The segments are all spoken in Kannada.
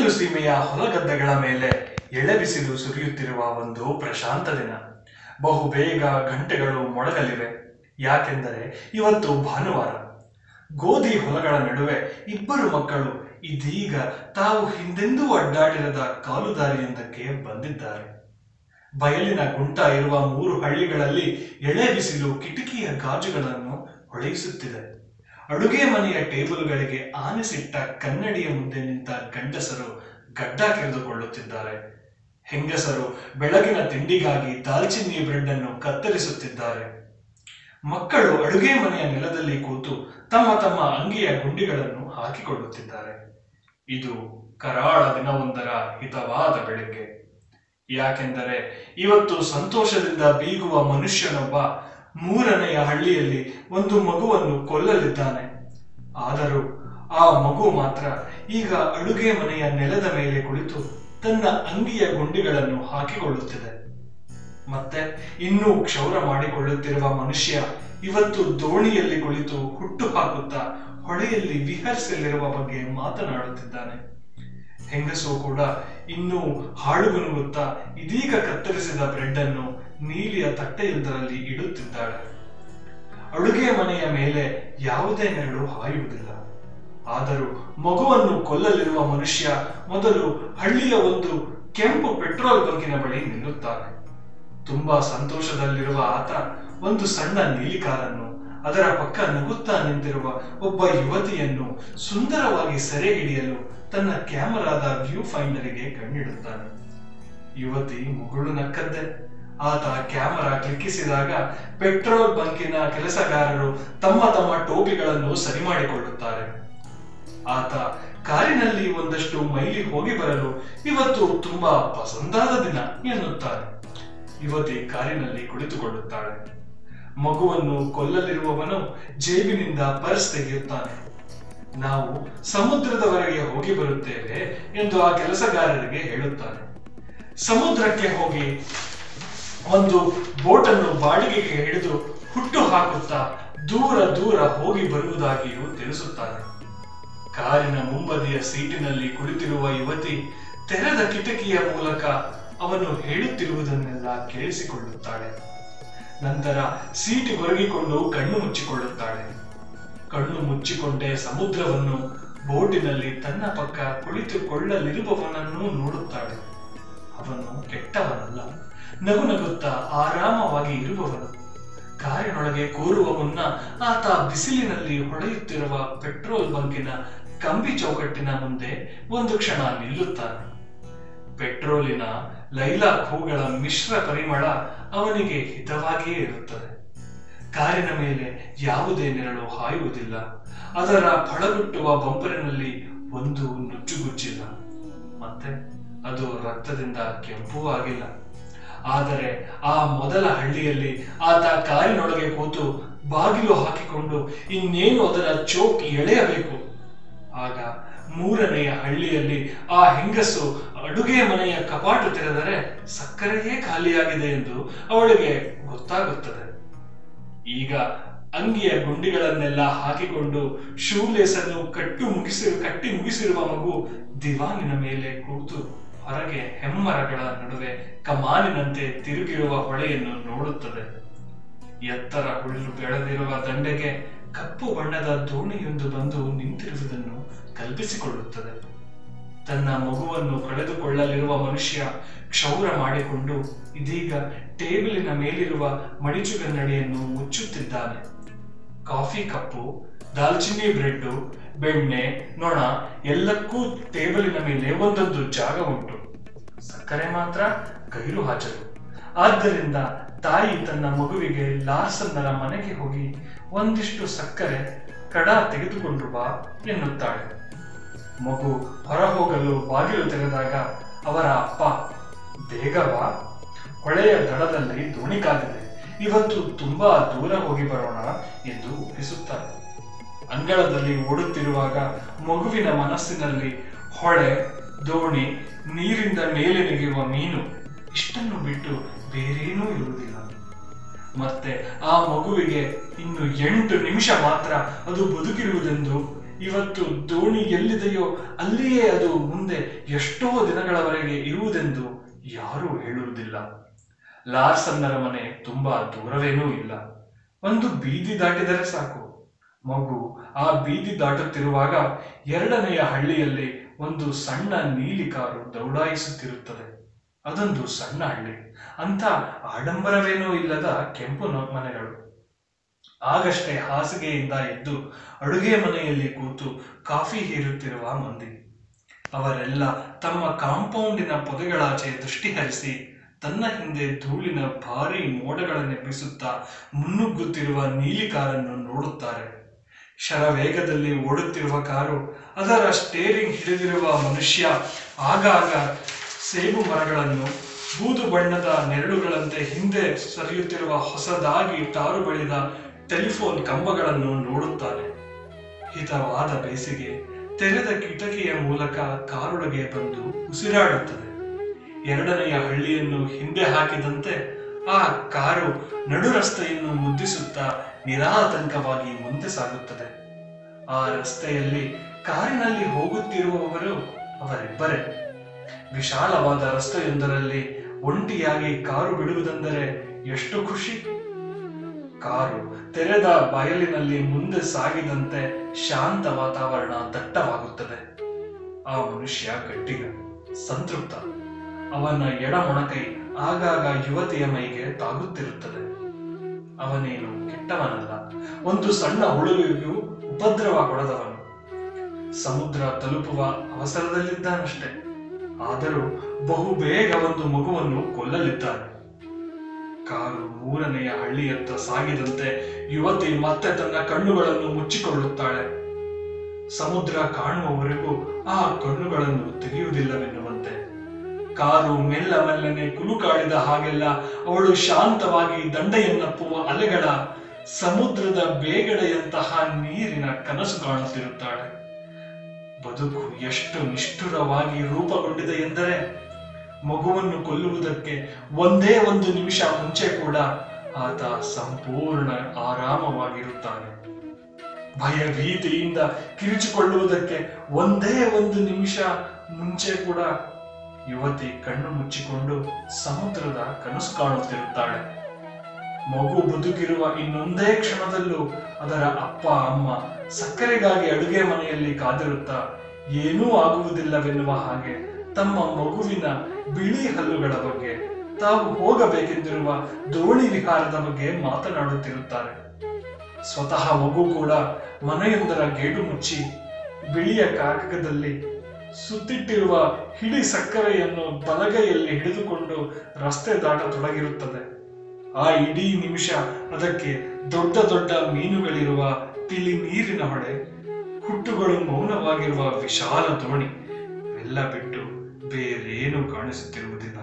ಬಯಲು ಸೀಮೆಯ ಹೊಲಗದ್ದೆಗಳ ಮೇಲೆ ಎಳೆಬಿಸಿಲು ಸುರಿಯುತ್ತಿರುವ ಒಂದು ಪ್ರಶಾಂತ ದಿನ ಬಹುಬೇಗ ಗಂಟೆಗಳು ಮೊಳಗಲಿವೆ ಯಾಕೆಂದರೆ ಇವತ್ತು ಭಾನುವಾರ ಗೋಧಿ ಹೊಲಗಳ ನಡುವೆ ಇಬ್ಬರು ಮಕ್ಕಳು ಇದೀಗ ತಾವು ಹಿಂದೆಂದೂ ಅಡ್ಡಾಡಿರದ ಕಾಲುದಾರಿಯೊಂದಕ್ಕೆ ಬಂದಿದ್ದಾರೆ ಬಯಲಿನ ಗುಂಟ ಇರುವ ಮೂರು ಹಳ್ಳಿಗಳಲ್ಲಿ ಎಳೆ ಬಿಸಿಲು ಕಿಟಕಿಯ ಗಾಜುಗಳನ್ನು ಹೊಳೆಯಿಸುತ್ತಿದೆ ಅಡುಗೆ ಮನೆಯ ಟೇಬಲ್ಗಳಿಗೆ ಆನೆಸಿಟ್ಟ ಕನ್ನಡಿಯ ಮುಂದೆ ನಿಂತ ಗಂಡಸರು ಗಡ್ಡ ಕೆರೆದುಕೊಳ್ಳುತ್ತಿದ್ದಾರೆ ಹೆಂಗಸರು ಬೆಳಗಿನ ತಿಂಡಿಗಾಗಿ ದಾಲ್ಚಿನ್ನಿ ಬ್ರೆಡ್ ಅನ್ನು ಕತ್ತರಿಸುತ್ತಿದ್ದಾರೆ ಮಕ್ಕಳು ಅಡುಗೆ ಮನೆಯ ನೆಲದಲ್ಲಿ ಕೂತು ತಮ್ಮ ತಮ್ಮ ಅಂಗಿಯ ಗುಂಡಿಗಳನ್ನು ಹಾಕಿಕೊಳ್ಳುತ್ತಿದ್ದಾರೆ ಇದು ಕರಾಳ ದಿನವೊಂದರ ಹಿತವಾದ ಬೆಳಗ್ಗೆ ಯಾಕೆಂದರೆ ಇವತ್ತು ಸಂತೋಷದಿಂದ ಬೀಗುವ ಮನುಷ್ಯನೊಬ್ಬ ಮೂರನೆಯ ಹಳ್ಳಿಯಲ್ಲಿ ಒಂದು ಮಗುವನ್ನು ಕೊಲ್ಲಲಿದ್ದಾನೆ ಆದರೂ ಆ ಮಗು ಮಾತ್ರ ಈಗ ಅಡುಗೆ ಮನೆಯ ನೆಲದ ಮೇಲೆ ಕುಳಿತು ತನ್ನ ಅಂಗಿಯ ಗುಂಡಿಗಳನ್ನು ಹಾಕಿಕೊಳ್ಳುತ್ತಿದೆ ಮತ್ತೆ ಇನ್ನೂ ಕ್ಷೌರ ಮಾಡಿಕೊಳ್ಳುತ್ತಿರುವ ಮನುಷ್ಯ ಇವತ್ತು ದೋಣಿಯಲ್ಲಿ ಕುಳಿತು ಹುಟ್ಟು ಹಾಕುತ್ತಾ ಹೊಳೆಯಲ್ಲಿ ವಿಹರಿಸಲಿರುವ ಬಗ್ಗೆ ಮಾತನಾಡುತ್ತಿದ್ದಾನೆ ಹೆಂಗಸು ಕೂಡ ಇನ್ನೂ ಹಾಡುಗುನುಗುತ್ತಾ ಇದೀಗ ಕತ್ತರಿಸಿದ ಬ್ರೆಡ್ ಅನ್ನು ನೀಲಿಯ ತಟ್ಟೆಯೊಂದರಲ್ಲಿ ಇಡುತ್ತಿದ್ದಾಳೆ ಅಡುಗೆ ಮನೆಯ ಮೇಲೆ ಯಾವುದೇ ನೆರಳು ಹಾಯುವುದಿಲ್ಲ ಆದರೂ ಮಗುವನ್ನು ಕೊಲ್ಲಲಿರುವ ಮನುಷ್ಯ ಮೊದಲು ಹಳ್ಳಿಯ ಒಂದು ಕೆಂಪು ಪೆಟ್ರೋಲ್ ಬಂಕಿನ ಬಳಿ ನಿಲ್ಲುತ್ತಾನೆ ತುಂಬಾ ಸಂತೋಷದಲ್ಲಿರುವ ಆತ ಒಂದು ಸಣ್ಣ ನೀಲಿ ಕಾರನ್ನು ಅದರ ಪಕ್ಕ ನಗುತ್ತಾ ನಿಂತಿರುವ ಒಬ್ಬ ಯುವತಿಯನ್ನು ಸುಂದರವಾಗಿ ಸೆರೆ ಹಿಡಿಯಲು ತನ್ನ ಕ್ಯಾಮರಾದ ವ್ಯೂ ಫೈಂಡರಿಗೆ ಕಣ್ಣಿಡುತ್ತಾನೆ ಯುವತಿ ಮುಗುಳು ನಕ್ಕದ್ದೆ ಆತ ಕ್ಯಾಮರಾ ಕ್ಲಿಕ್ಕಿಸಿದಾಗ ಪೆಟ್ರೋಲ್ ಬಂಕಿನ ಕೆಲಸಗಾರರು ತಮ್ಮ ತಮ್ಮ ಟೋಪಿಗಳನ್ನು ಸರಿ ಮಾಡಿಕೊಳ್ಳುತ್ತಾರೆ ಆತ ಕಾರಿನಲ್ಲಿ ಒಂದಷ್ಟು ಮೈಲಿ ಹೋಗಿ ಬರಲು ಇವತ್ತು ತುಂಬಾ ಪಸಂದಾದ ದಿನ ಎನ್ನುತ್ತಾರೆ ಯುವತಿ ಕಾರಿನಲ್ಲಿ ಕುಳಿತುಕೊಳ್ಳುತ್ತಾಳೆ ಮಗುವನ್ನು ಕೊಲ್ಲಲಿರುವವನು ಜೇಬಿನಿಂದ ಪರ್ಸ್ ತೆಗೆಯುತ್ತಾನೆ ನಾವು ಸಮುದ್ರದವರೆಗೆ ಹೋಗಿ ಬರುತ್ತೇವೆ ಎಂದು ಆ ಕೆಲಸಗಾರರಿಗೆ ಹೇಳುತ್ತಾನೆ ಸಮುದ್ರಕ್ಕೆ ಹೋಗಿ ಒಂದು ಬೋಟನ್ನು ಬಾಡಿಗೆಗೆ ಹಿಡಿದು ಹುಟ್ಟು ಹಾಕುತ್ತಾ ದೂರ ದೂರ ಹೋಗಿ ಬರುವುದಾಗಿಯೂ ತಿಳಿಸುತ್ತಾನೆ ಕಾರಿನ ಮುಂಬದಿಯ ಸೀಟಿನಲ್ಲಿ ಕುಳಿತಿರುವ ಯುವತಿ ತೆರೆದ ಕಿಟಕಿಯ ಮೂಲಕ ಅವನು ಹೇಳುತ್ತಿರುವುದನ್ನೆಲ್ಲ ಕೇಳಿಸಿಕೊಳ್ಳುತ್ತಾಳೆ ನಂತರ ಸೀಟಿಗೊರಗಿಕೊಂಡು ಕಣ್ಣು ಮುಚ್ಚಿಕೊಳ್ಳುತ್ತಾಳೆ ಕಣ್ಣು ಮುಚ್ಚಿಕೊಂಡೇ ಸಮುದ್ರವನ್ನು ಬೋಟಿನಲ್ಲಿ ತನ್ನ ಪಕ್ಕ ಕುಳಿತುಕೊಳ್ಳಲಿರುವವನನ್ನು ನೋಡುತ್ತಾಳೆ ಅವನು ಕೆಟ್ಟವನಲ್ಲ ನಗು ನಗುತ್ತಾ ಆರಾಮವಾಗಿ ಇರುವವನು ಕಾರಿನೊಳಗೆ ಕೂರುವ ಮುನ್ನ ಆತ ಬಿಸಿಲಿನಲ್ಲಿ ಹೊಳೆಯುತ್ತಿರುವ ಪೆಟ್ರೋಲ್ ಬಂಕಿನ ಕಂಬಿ ಚೌಕಟ್ಟಿನ ಮುಂದೆ ಒಂದು ಕ್ಷಣ ನಿಲ್ಲುತ್ತಾನೆ ಪೆಟ್ರೋಲಿನ ಲೈಲಾಕ್ ಹೂಗಳ ಮಿಶ್ರ ಪರಿಮಳ ಅವನಿಗೆ ಹಿತವಾಗಿಯೇ ಇರುತ್ತದೆ ಕಾರಿನ ಮೇಲೆ ಯಾವುದೇ ನೆರಳು ಹಾಯುವುದಿಲ್ಲ ಅದರ ಫಳಗುಟ್ಟುವ ಬಂಪರಿನಲ್ಲಿ ಒಂದು ನುಚ್ಚುಗುಚ್ಚಿಲ್ಲ ಮತ್ತೆ ಅದು ರಕ್ತದಿಂದ ಕೆಂಪೂ ಆಗಿಲ್ಲ ಆದರೆ ಆ ಮೊದಲ ಹಳ್ಳಿಯಲ್ಲಿ ಆತ ಕಾರಿನೊಳಗೆ ಕೂತು ಬಾಗಿಲು ಹಾಕಿಕೊಂಡು ಇನ್ನೇನು ಅದರ ಚೋಕ್ ಎಳೆಯಬೇಕು ಆಗ ಮೂರನೆಯ ಹಳ್ಳಿಯಲ್ಲಿ ಆ ಹೆಂಗಸು ಅಡುಗೆ ಮನೆಯ ಕಪಾಟು ತೆರೆದರೆ ಸಕ್ಕರೆಯೇ ಖಾಲಿಯಾಗಿದೆ ಎಂದು ಅವಳಿಗೆ ಗೊತ್ತಾಗುತ್ತದೆ ಈಗ ಅಂಗಿಯ ಗುಂಡಿಗಳನ್ನೆಲ್ಲ ಹಾಕಿಕೊಂಡು ಶೂ ಲೇಸನ್ನು ಕಟ್ಟು ಮುಗಿಸಿ ಕಟ್ಟಿ ಮುಗಿಸಿರುವ ಮಗು ದಿವಾನಿನ ಮೇಲೆ ಕೂತು ಹೊರಗೆ ಹೆಮ್ಮರಗಳ ನಡುವೆ ಕಮಾನಿನಂತೆ ತಿರುಗಿರುವ ಹೊಳೆಯನ್ನು ನೋಡುತ್ತದೆ ಎತ್ತರ ಹುಲ್ಲು ಬೆಳೆದಿರುವ ದಂಡೆಗೆ ಕಪ್ಪು ಬಣ್ಣದ ದೋಣಿಯೊಂದು ಬಂದು ನಿಂತಿರುವುದನ್ನು ಕಲ್ಪಿಸಿಕೊಳ್ಳುತ್ತದೆ ತನ್ನ ಮಗುವನ್ನು ಕಳೆದುಕೊಳ್ಳಲಿರುವ ಮನುಷ್ಯ ಕ್ಷೌರ ಮಾಡಿಕೊಂಡು ಇದೀಗ ಟೇಬಲಿನ ಮೇಲಿರುವ ಮಡಿಚುಗನ್ನಡಿಯನ್ನು ಮುಚ್ಚುತ್ತಿದ್ದಾನೆ ಕಾಫಿ ಕಪ್ಪು ದಾಲ್ಚಿನ್ನಿ ಬ್ರೆಡ್ ಬೆಣ್ಣೆ ನೊಣ ಎಲ್ಲಕ್ಕೂ ಟೇಬಲಿನ ಮೇಲೆ ಒಂದೊಂದು ಜಾಗ ಉಂಟು ಸಕ್ಕರೆ ಮಾತ್ರ ಗೈರು ಹಾಜರು ಆದ್ದರಿಂದ ತಾಯಿ ತನ್ನ ಮಗುವಿಗೆ ಲಾರ್ಸನ್ನರ ಮನೆಗೆ ಹೋಗಿ ಒಂದಿಷ್ಟು ಸಕ್ಕರೆ ಕಡ ತೆಗೆದುಕೊಂಡು ಬಾ ಎನ್ನುತ್ತಾಳೆ ಮಗು ಹೊರ ಹೋಗಲು ಬಾಗಿಲು ತೆರೆದಾಗ ಅವರ ಅಪ್ಪ ಬೇಗ ಬಾ ಹೊಳೆಯ ದಡದಲ್ಲಿ ದೋಣಿ ಕಾದಿದೆ ಇವತ್ತು ತುಂಬಾ ದೂರ ಹೋಗಿ ಬರೋಣ ಎಂದು ಒಪ್ಪಿಸುತ್ತಾರೆ ಅಂಗಳದಲ್ಲಿ ಓಡುತ್ತಿರುವಾಗ ಮಗುವಿನ ಮನಸ್ಸಿನಲ್ಲಿ ಹೊಳೆ ದೋಣಿ ನೀರಿಂದ ಮೇಲೆ ನೆಗೆಯುವ ಮೀನು ಇಷ್ಟನ್ನು ಬಿಟ್ಟು ಬೇರೇನೂ ಇರುವುದಿಲ್ಲ ಮತ್ತೆ ಆ ಮಗುವಿಗೆ ಇನ್ನು ಎಂಟು ನಿಮಿಷ ಮಾತ್ರ ಅದು ಬದುಕಿರುವುದೆಂದು ಇವತ್ತು ದೋಣಿ ಎಲ್ಲಿದೆಯೋ ಅಲ್ಲಿಯೇ ಅದು ಮುಂದೆ ಎಷ್ಟೋ ದಿನಗಳವರೆಗೆ ಇರುವುದೆಂದು ಯಾರೂ ಹೇಳುವುದಿಲ್ಲ ಲಾರ್ಸನ್ನರ ಮನೆ ತುಂಬಾ ದೂರವೇನೂ ಇಲ್ಲ ಒಂದು ಬೀದಿ ದಾಟಿದರೆ ಸಾಕು ಮಗು ಆ ಬೀದಿ ದಾಟುತ್ತಿರುವಾಗ ಎರಡನೆಯ ಹಳ್ಳಿಯಲ್ಲಿ ಒಂದು ಸಣ್ಣ ನೀಲಿ ಕಾರು ದೌಡಾಯಿಸುತ್ತಿರುತ್ತದೆ ಅದೊಂದು ಸಣ್ಣ ಹಳ್ಳಿ ಅಂತ ಆಡಂಬರವೇನೂ ಇಲ್ಲದ ಕೆಂಪು ನ- ಮನೆಗಳು ಆಗಷ್ಟೇ ಹಾಸಿಗೆಯಿಂದ ಎದ್ದು ಅಡುಗೆ ಮನೆಯಲ್ಲಿ ಕೂತು ಕಾಫಿ ಹೀರುತ್ತಿರುವ ಮಂದಿ ಅವರೆಲ್ಲ ತಮ್ಮ ಕಾಂಪೌಂಡಿನ ಪೊದೆಗಳಾಚೆ ದೃಷ್ಟಿ ಹರಿಸಿ ತನ್ನ ಹಿಂದೆ ಧೂಳಿನ ಭಾರಿ ಮೋಡಗಳನ್ನೆಬ್ಬಿಸುತ್ತಾ ಮುನ್ನುಗ್ಗುತ್ತಿರುವ ನೀಲಿ ಕಾರನ್ನು ನೋಡುತ್ತಾರೆ ಶರವೇಗದಲ್ಲಿ ಓಡುತ್ತಿರುವ ಕಾರು ಅದರ ಸ್ಟೇರಿಂಗ್ ಹಿಡಿದಿರುವ ಮನುಷ್ಯ ಆಗಾಗ ಸೇಬು ಮರಗಳನ್ನು ಬೂದು ಬಣ್ಣದ ನೆರಳುಗಳಂತೆ ಹಿಂದೆ ಸರಿಯುತ್ತಿರುವ ಹೊಸದಾಗಿ ಟಾರು ಬಳಿದ ಟೆಲಿಫೋನ್ ಕಂಬಗಳನ್ನು ನೋಡುತ್ತಾನೆ ಹಿತವಾದ ಬೇಸಿಗೆ ತೆರೆದ ಕಿಟಕಿಯ ಮೂಲಕ ಕಾರೊಳಗೆ ಬಂದು ಉಸಿರಾಡುತ್ತದೆ ಎರಡನೆಯ ಹಳ್ಳಿಯನ್ನು ಹಿಂದೆ ಹಾಕಿದಂತೆ ಆ ಕಾರು ನಡು ರಸ್ತೆಯನ್ನು ಮುದ್ದಿಸುತ್ತಾ ನಿರಾತಂಕವಾಗಿ ಮುಂದೆ ಸಾಗುತ್ತದೆ ಆ ರಸ್ತೆಯಲ್ಲಿ ಕಾರಿನಲ್ಲಿ ಹೋಗುತ್ತಿರುವವರು ಅವರಿಬ್ಬರೇ ವಿಶಾಲವಾದ ರಸ್ತೆಯೊಂದರಲ್ಲಿ ಒಂಟಿಯಾಗಿ ಕಾರು ಬಿಡುವುದೆಂದರೆ ಎಷ್ಟು ಖುಷಿ ಕಾರು ತೆರೆದ ಬಯಲಿನಲ್ಲಿ ಮುಂದೆ ಸಾಗಿದಂತೆ ಶಾಂತ ವಾತಾವರಣ ದಟ್ಟವಾಗುತ್ತದೆ ಆ ಮನುಷ್ಯ ಗಟ್ಟಿಗ ಸಂತೃಪ್ತ ಅವನ ಎಡಮೊಣಕೈ ಆಗಾಗ ಯುವತಿಯ ಮೈಗೆ ತಾಗುತ್ತಿರುತ್ತದೆ ಅವನೇನು ಕೆಟ್ಟವನಲ್ಲ ಒಂದು ಸಣ್ಣ ಹುಳುವಿಗೂ ಉಪದ್ರವ ಕೊಡದವನು ಸಮುದ್ರ ತಲುಪುವ ಅವಸರದಲ್ಲಿದ್ದಾನಷ್ಟೇ ಆದರೂ ಬಹು ಬೇಗ ಒಂದು ಮಗುವನ್ನು ಕೊಲ್ಲಲಿದ್ದಾನೆ ಕಾರು ಮೂರನೆಯ ಹಳ್ಳಿಯತ್ತ ಸಾಗಿದಂತೆ ಯುವತಿ ಮತ್ತೆ ತನ್ನ ಕಣ್ಣುಗಳನ್ನು ಮುಚ್ಚಿಕೊಳ್ಳುತ್ತಾಳೆ ಸಮುದ್ರ ಕಾಣುವವರೆಗೂ ಆ ಕಣ್ಣುಗಳನ್ನು ತೆಗೆಯುವುದಿಲ್ಲವೆನ್ನುವಂತೆ ಕಾರು ಮೆಲ್ಲ ಮೆಲ್ಲನೆ ಕುಲುಕಾಡಿದ ಹಾಗೆಲ್ಲ ಅವಳು ಶಾಂತವಾಗಿ ದಂಡೆಯನ್ನಪ್ಪುವ ಅಲೆಗಳ ಸಮುದ್ರದ ಬೇಗಡೆಯಂತಹ ನೀರಿನ ಕನಸು ಕಾಣುತ್ತಿರುತ್ತಾಳೆ ಬದುಕು ಎಷ್ಟು ನಿಷ್ಠುರವಾಗಿ ರೂಪುಗೊಂಡಿದೆ ಎಂದರೆ ಮಗುವನ್ನು ಕೊಲ್ಲುವುದಕ್ಕೆ ಒಂದೇ ಒಂದು ನಿಮಿಷ ಮುಂಚೆ ಕೂಡ ಆತ ಸಂಪೂರ್ಣ ಆರಾಮವಾಗಿರುತ್ತಾನೆ ಭಯ ಭೀತಿಯಿಂದ ಕಿರಿಚಿಕೊಳ್ಳುವುದಕ್ಕೆ ಒಂದೇ ಒಂದು ನಿಮಿಷ ಮುಂಚೆ ಕೂಡ ಯುವತಿ ಕಣ್ಣು ಮುಚ್ಚಿಕೊಂಡು ಸಮುದ್ರದ ಕನಸು ಕಾಣುತ್ತಿರುತ್ತಾಳೆ ಮಗು ಬದುಕಿರುವ ಇನ್ನೊಂದೇ ಕ್ಷಣದಲ್ಲೂ ಅದರ ಅಪ್ಪ ಅಮ್ಮ ಸಕ್ಕರೆಗಾಗಿ ಅಡುಗೆ ಮನೆಯಲ್ಲಿ ಕಾದಿರುತ್ತಾ ಏನೂ ಆಗುವುದಿಲ್ಲವೆನ್ನುವ ಹಾಗೆ ತಮ್ಮ ಮಗುವಿನ ಬಿಳಿ ಹಲ್ಲುಗಳ ಬಗ್ಗೆ ತಾವು ಹೋಗಬೇಕೆಂದಿರುವ ದೋಣಿ ವಿಹಾರದ ಬಗ್ಗೆ ಮಾತನಾಡುತ್ತಿರುತ್ತಾರೆ ಸ್ವತಃ ಮಗು ಕೂಡ ಮನೆಯೊಂದರ ಗೇಡು ಮುಚ್ಚಿ ಬಿಳಿಯ ಕಾಗದದಲ್ಲಿ ಸುತ್ತಿಟ್ಟಿರುವ ಹಿಡಿ ಸಕ್ಕರೆಯನ್ನು ಬಲಗೈಯಲ್ಲಿ ಹಿಡಿದುಕೊಂಡು ರಸ್ತೆ ದಾಟತೊಡಗಿರುತ್ತದೆ ಆ ಇಡೀ ನಿಮಿಷ ಅದಕ್ಕೆ ದೊಡ್ಡ ದೊಡ್ಡ ಮೀನುಗಳಿರುವ ತಿಳಿ ನೀರಿನ ಹೊಳೆ ಹುಟ್ಟುಗಳು ಮೌನವಾಗಿರುವ ವಿಶಾಲ ದೋಣಿ ಎಲ್ಲ ಬಿಟ್ಟು ಬೇರೇನು ಕಾಣಿಸುತ್ತಿರುವುದಿಲ್ಲ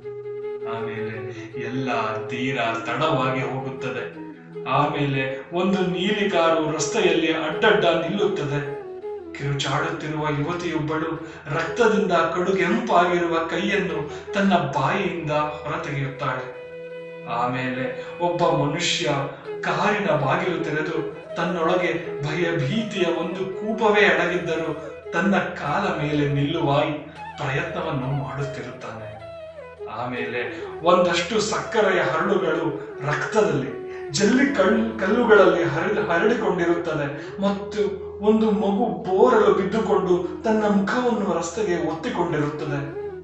ಆಮೇಲೆ ಎಲ್ಲ ತೀರಾ ತಡವಾಗಿ ಹೋಗುತ್ತದೆ ಆಮೇಲೆ ಒಂದು ನೀಲಿ ಕಾರು ರಸ್ತೆಯಲ್ಲಿ ಅಡ್ಡಡ್ಡ ನಿಲ್ಲುತ್ತದೆ ಕಿರುಚಾಡುತ್ತಿರುವ ಯುವತಿಯೊಬ್ಬಳು ರಕ್ತದಿಂದ ಕಡುಗೆಂಪಾಗಿರುವ ಕೈಯನ್ನು ತನ್ನ ಬಾಯಿಯಿಂದ ಹೊರತೆಗೆಯುತ್ತಾಳೆ ಆಮೇಲೆ ಒಬ್ಬ ಮನುಷ್ಯ ಕಾರಿನ ಬಾಗಿಲು ತೆರೆದು ತನ್ನೊಳಗೆ ಭಯ ಭೀತಿಯ ಒಂದು ಕೂಪವೇ ಅಡಗಿದ್ದರೂ ತನ್ನ ಕಾಲ ಮೇಲೆ ನಿಲ್ಲುವ ಪ್ರಯತ್ನವನ್ನು ಮಾಡುತ್ತಿರುತ್ತಾನೆ ಆಮೇಲೆ ಒಂದಷ್ಟು ಸಕ್ಕರೆಯ ಹರಳುಗಳು ರಕ್ತದಲ್ಲಿ ಜಲ್ಲಿ ಕಲ್ ಕಲ್ಲುಗಳಲ್ಲಿ ಹರಡಿ ಹರಡಿಕೊಂಡಿರುತ್ತದೆ ಮತ್ತು ಒಂದು ಮಗು ಬೋರಲು ಬಿದ್ದುಕೊಂಡು ತನ್ನ ಮುಖವನ್ನು ರಸ್ತೆಗೆ ಒತ್ತಿಕೊಂಡಿರುತ್ತದೆ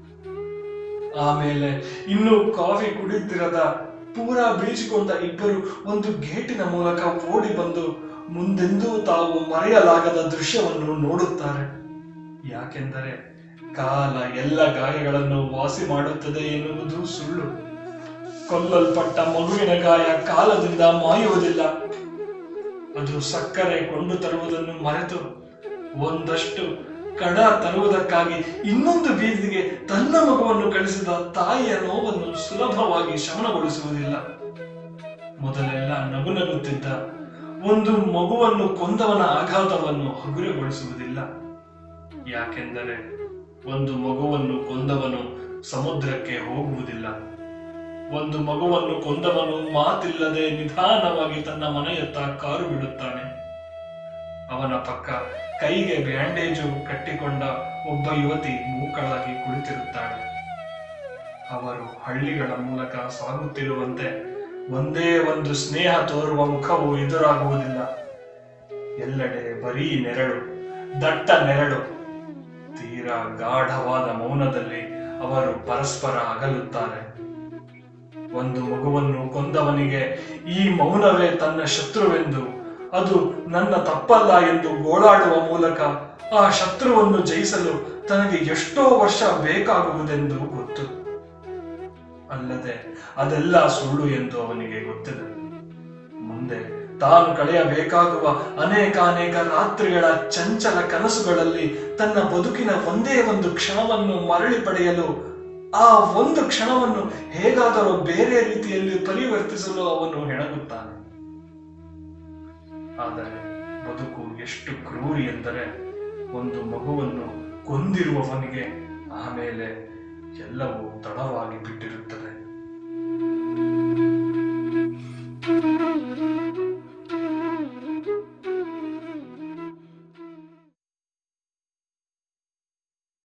ಆಮೇಲೆ ಇನ್ನು ಕಾಫಿ ಕುಡಿತಿರದ ಪೂರಾ ಬೀಚಿಕೊಂಡ ಇಬ್ಬರು ಒಂದು ಗೇಟಿನ ಮೂಲಕ ಓಡಿ ಬಂದು ಮುಂದೆಂದೂ ತಾವು ಮರೆಯಲಾಗದ ದೃಶ್ಯವನ್ನು ನೋಡುತ್ತಾರೆ ಯಾಕೆಂದರೆ ಕಾಲ ಎಲ್ಲ ಗಾಯಗಳನ್ನು ವಾಸಿ ಮಾಡುತ್ತದೆ ಎನ್ನುವುದು ಸುಳ್ಳು ಕೊಲ್ಲಲ್ಪಟ್ಟ ಮಗುವಿನ ಗಾಯ ಕಾಲದಿಂದ ಮಾಯುವುದಿಲ್ಲ ಅದು ಸಕ್ಕರೆ ಕೊಂಡು ತರುವುದನ್ನು ಮರೆತು ಒಂದಷ್ಟು ಕಡ ತರುವುದಕ್ಕಾಗಿ ಇನ್ನೊಂದು ಬೀದಿಗೆ ತನ್ನ ಮಗುವನ್ನು ಕಳಿಸಿದ ತಾಯಿಯ ನೋವನ್ನು ಸುಲಭವಾಗಿ ಶಮನಗೊಳಿಸುವುದಿಲ್ಲ ಮೊದಲೆಲ್ಲ ನಗು ನಗುತ್ತಿದ್ದ ಒಂದು ಮಗುವನ್ನು ಕೊಂದವನ ಆಘಾತವನ್ನು ಹಗುರಗೊಳಿಸುವುದಿಲ್ಲ ಯಾಕೆಂದರೆ ಒಂದು ಮಗುವನ್ನು ಕೊಂದವನು ಸಮುದ್ರಕ್ಕೆ ಹೋಗುವುದಿಲ್ಲ ಒಂದು ಮಗುವನ್ನು ಕೊಂದವನು ಮಾತಿಲ್ಲದೆ ನಿಧಾನವಾಗಿ ತನ್ನ ಮನೆಯತ್ತ ಕಾರು ಬಿಡುತ್ತಾನೆ ಅವನ ಪಕ್ಕ ಕೈಗೆ ಬ್ಯಾಂಡೇಜು ಕಟ್ಟಿಕೊಂಡ ಒಬ್ಬ ಯುವತಿ ಮೂಕಳಾಗಿ ಕುಳಿತಿರುತ್ತಾಳೆ ಅವರು ಹಳ್ಳಿಗಳ ಮೂಲಕ ಸಾಗುತ್ತಿರುವಂತೆ ಒಂದೇ ಒಂದು ಸ್ನೇಹ ತೋರುವ ಮುಖವು ಎದುರಾಗುವುದಿಲ್ಲ ಎಲ್ಲೆಡೆ ಬರೀ ನೆರಳು ದಟ್ಟ ನೆರಳು ತೀರಾ ಗಾಢವಾದ ಮೌನದಲ್ಲಿ ಅವರು ಪರಸ್ಪರ ಅಗಲುತ್ತಾರೆ ಒಂದು ಮಗುವನ್ನು ಕೊಂದವನಿಗೆ ಈ ಮೌನವೇ ತನ್ನ ಶತ್ರುವೆಂದು ಅದು ನನ್ನ ತಪ್ಪಲ್ಲ ಎಂದು ಗೋಳಾಡುವ ಮೂಲಕ ಆ ಶತ್ರುವನ್ನು ಜಯಿಸಲು ತನಗೆ ಎಷ್ಟೋ ವರ್ಷ ಬೇಕಾಗುವುದೆಂದು ಗೊತ್ತು ಅಲ್ಲದೆ ಅದೆಲ್ಲ ಸುಳ್ಳು ಎಂದು ಅವನಿಗೆ ಗೊತ್ತಿದೆ ಮುಂದೆ ತಾನು ಕಳೆಯಬೇಕಾಗುವ ಅನೇಕಾನೇಕ ರಾತ್ರಿಗಳ ಚಂಚಲ ಕನಸುಗಳಲ್ಲಿ ತನ್ನ ಬದುಕಿನ ಒಂದೇ ಒಂದು ಕ್ಷಣವನ್ನು ಮರಳಿ ಪಡೆಯಲು ಆ ಒಂದು ಕ್ಷಣವನ್ನು ಹೇಗಾದರೂ ಬೇರೆ ರೀತಿಯಲ್ಲಿ ಪರಿವರ್ತಿಸಲು ಅವನು ಹೆಣಗುತ್ತಾನೆ ಆದರೆ ಬದುಕು ಎಷ್ಟು ಕ್ರೂರಿ ಎಂದರೆ ಒಂದು ಮಗುವನ್ನು ಕೊಂದಿರುವವನಿಗೆ ಆಮೇಲೆ ಎಲ್ಲವೂ ತಡವಾಗಿ ಬಿಟ್ಟಿರುತ್ತದೆ